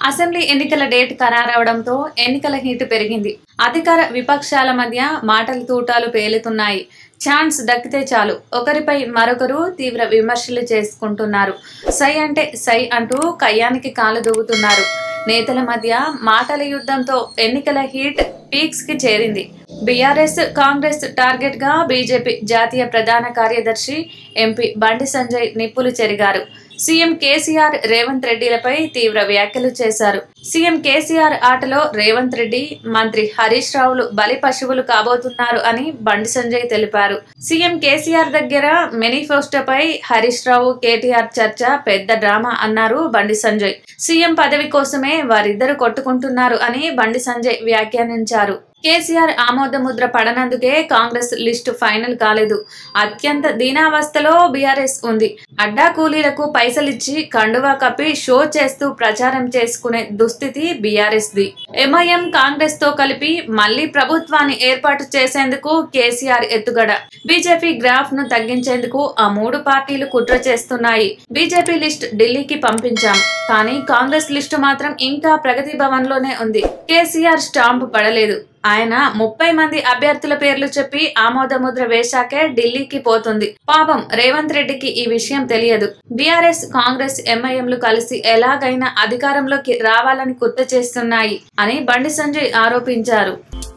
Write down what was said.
assembly ఎన్నికల date ఖరారవడంతో ఎన్నికల heat పెరిగింది అధికార విపక్షాల మధ్య మాటల తూటాలు పేలుతున్నాయి ఛాన్స్ దక్కితే చాలు ఒకరిపై మరొకరు తీవ్ర విమర్శలు చేసుకుంటున్నారు సై అంటే సై అంటూ కయ్యానికి కాలు దూవుతున్నారు నేతల మధ్య మాటల యుద్ధంతో ఎన్నికల హీట్ పీక్స్ కి చేరింది బీఆర్ఎస్ కాంగ్రెస్ టార్గెట్ గా బీజేపీ జాతీయ ప్రధాన కార్యదర్శి ఎంపీ బండి సంజయ్ నిప్పులు చెరిగారు సీఎం కేసీఆర్ రేవంత్ రెడ్డిలపై తీవ్ర వ్యాఖ్యలు చేశారు సీఎం కేసీఆర్ ఆటలో రేవంత్ రెడ్డి మంత్రి హరీష్ రావులు బలి పశువులు కాబోతున్నారు అని బండి సంజయ్ తెలిపారు సీఎం కేసీఆర్ దగ్గర మేనిఫెస్టోపై హరీష్ రావు కేటీఆర్ చర్చ పెద్ద డ్రామా అన్నారు బండి సంజయ్ సీఎం పదవి కోసమే వారిద్దరు కొట్టుకుంటున్నారు అని బండి సంజయ్ వ్యాఖ్యానించారు కేసీఆర్ ఆమోద ముద్ర పడనందుకే కాంగ్రెస్ లిస్టు ఫైనల్ కాలేదు అత్యంత దీనావస్థలో బీఆర్ఎస్ ఉంది అడ్డా కూలీలకు పైసలిచ్చి కండువా కప్పి షో చేస్తూ ప్రచారం చేసుకునే దుస్థితి బీఆర్ఎస్ ది ఎంఐఎం కాంగ్రెస్ తో కలిపి మళ్లీ ప్రభుత్వాన్ని ఏర్పాటు చేసేందుకు కేసీఆర్ ఎత్తుగడ బీజేపీ గ్రాఫ్ ను తగ్గించేందుకు ఆ మూడు పార్టీలు కుట్ర చేస్తున్నాయి బీజేపీ లిస్ట్ ఢిల్లీకి పంపించాం కానీ కాంగ్రెస్ లిస్టు మాత్రం ఇంకా ప్రగతి భవన్ లోనే ఉంది కేసీఆర్ స్టాంపు పడలేదు ఆయన ముప్పై మంది అభ్యర్థుల పేర్లు చెప్పి ఆమోద ముద్ర వేశాకే ఢిల్లీకి పోతుంది పాపం రేవంత్ రెడ్డికి ఈ విషయం తెలియదు బీఆర్ఎస్ కాంగ్రెస్ ఎంఐఎంలు కలిసి ఎలాగైనా అధికారంలోకి రావాలని కుట్ర చేస్తున్నాయి అని బండి సంజయ్ ఆరోపించారు